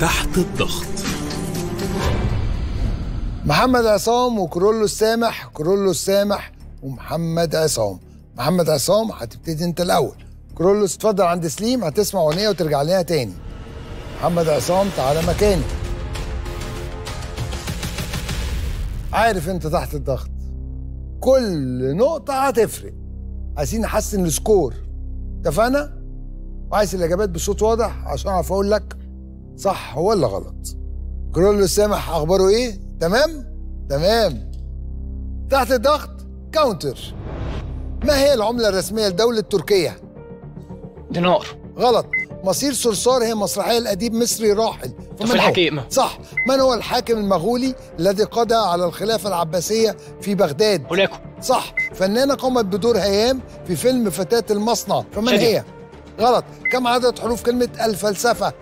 تحت الضغط محمد عصام وكرولو السامح كرولو السامح ومحمد عصام محمد عصام هتبتدي انت الاول كرولوس اتفضل عند سليم هتسمع اغنيه وترجع لنا تاني محمد عصام تعالى مكاني عارف انت تحت الضغط كل نقطة هتفرق عايزين نحسن السكور اتفقنا؟ وعايز الإجابات بصوت واضح عشان أعرف أقول لك صح ولا غلط كرولو السامح أخباره إيه؟ تمام؟ تمام تحت الضغط كاونتر ما هي العملة الرسمية لدولة تركيا؟ دينار غلط مصير صرصار هي مسرحية لأديب مصري راحل فمن هو؟ الحكيم. صح من هو الحاكم المغولي الذي قضى على الخلافة العباسية في بغداد هولاكو صح فنانة قامت بدور هيام في فيلم فتاة المصنع فمن شادية. هي غلط كم عدد حروف كلمة الفلسفة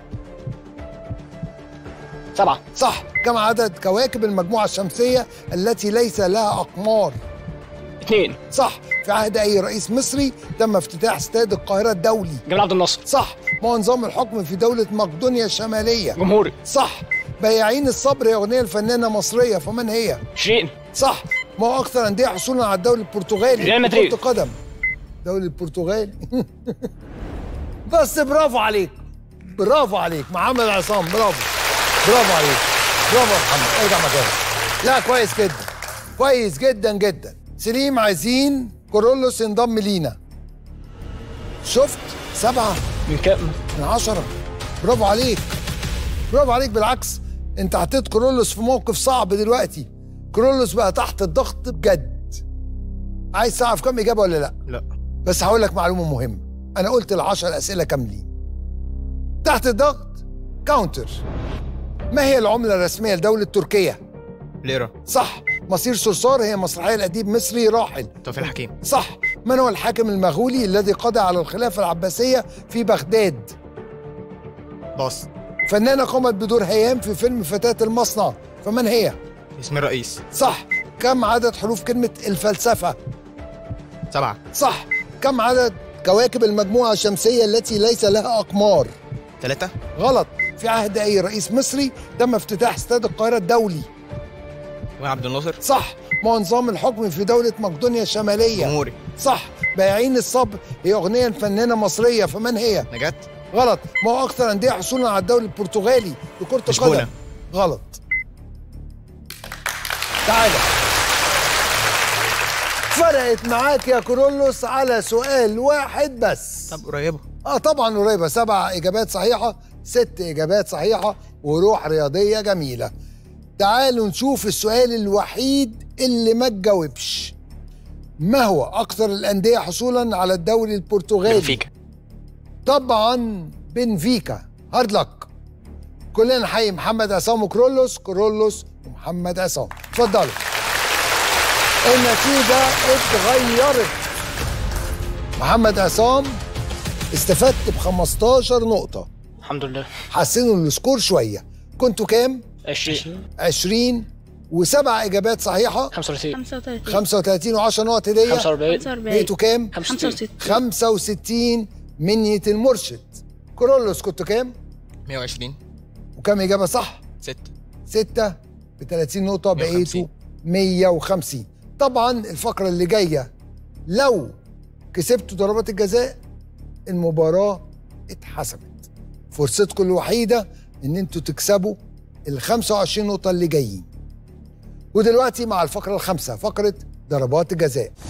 سبعة صح كم عدد كواكب المجموعة الشمسية التي ليس لها أقمار اثنين صح في عهد أي رئيس مصري تم افتتاح استاد القاهرة الدولي جمال عبد الناصر صح ما هو نظام الحكم في دولة مقدونيا الشمالية جمهوري صح بياعين الصبر هي أغنية الفنانة مصرية فمن هي؟ شيرين صح ما هو أكثر أندية حصولا على الدوري البرتغالي ريال مدريد. كرة قدم دوري البرتغال بس برافو عليك برافو عليك محمد عصام برافو برافو عليك برافو يا محمد ارجع مكانك لا كويس جدا كويس جدا جدا سليم عايزين كورولوس ينضم لينا شفت سبعة من كام من عشرة برافو عليك برافو عليك بالعكس انت حطيت كرولوس في موقف صعب دلوقتي كرولوس بقى تحت الضغط بجد عايز تعرف كم اجابه ولا لا لا بس هقول لك معلومه مهمه انا قلت العشر اسئله كاملين تحت الضغط كاونتر ما هي العمله الرسميه لدوله تركيا ليرة صح مصير صرصار هي مسرحيه لاديب مصري راحل توفيق الحكيم صح من هو الحاكم المغولي الذي قضى على الخلافه العباسيه في بغداد باص فنانة قامت بدور هيام في فيلم فتاة المصنع فمن هي؟ اسم الرئيس صح كم عدد حروف كلمة الفلسفة؟ سبعة صح كم عدد كواكب المجموعة الشمسية التي ليس لها أقمار؟ ثلاثة غلط في عهد أي رئيس مصري تم افتتاح استاد القاهرة الدولي جمال عبد الناصر صح ما هو نظام الحكم في دولة مقدونيا الشمالية جمهوري صح بياعين الصبر هي أغنية الفنانة مصرية فمن هي؟ نجاة غلط ما هو أكثر أندية حصولا على الدوري البرتغالي لكرة لشبونة. القدم غلط تعالى فرقت معاك يا كورولوس على سؤال واحد بس طب قريبة اه طبعا قريبه سبع اجابات صحيحه ست اجابات صحيحه وروح رياضيه جميله تعالوا نشوف السؤال الوحيد اللي ما تجاوبش ما هو اكثر الانديه حصولا على الدوري البرتغالي بنفيكا طبعا بنفيكا هارد لك كلنا نحيي محمد عصام وكرولوس كرولوس ومحمد عصام اتفضلوا النتيجة اتغيرت محمد عصام استفدت ب 15 نقطة الحمد لله حسنوا السكور شوية كنتوا كام؟ 20 20 وسبع إجابات صحيحة 35 35 35 و10 نقط هدية 45 45 بقيتوا كام؟ 65 65 منية المرشد كرولوس كنتوا كام؟ 120 وكم إجابة صح؟ ستة ستة ب 30 نقطة 150. بقيتوا 150 طبعا الفقرة اللي جاية لو كسبتوا ضربات الجزاء المباراة اتحسمت فرصتكم الوحيدة ان انتوا تكسبوا ال 25 نقطة اللي جايين ودلوقتي مع الفقرة الخامسة فقرة ضربات الجزاء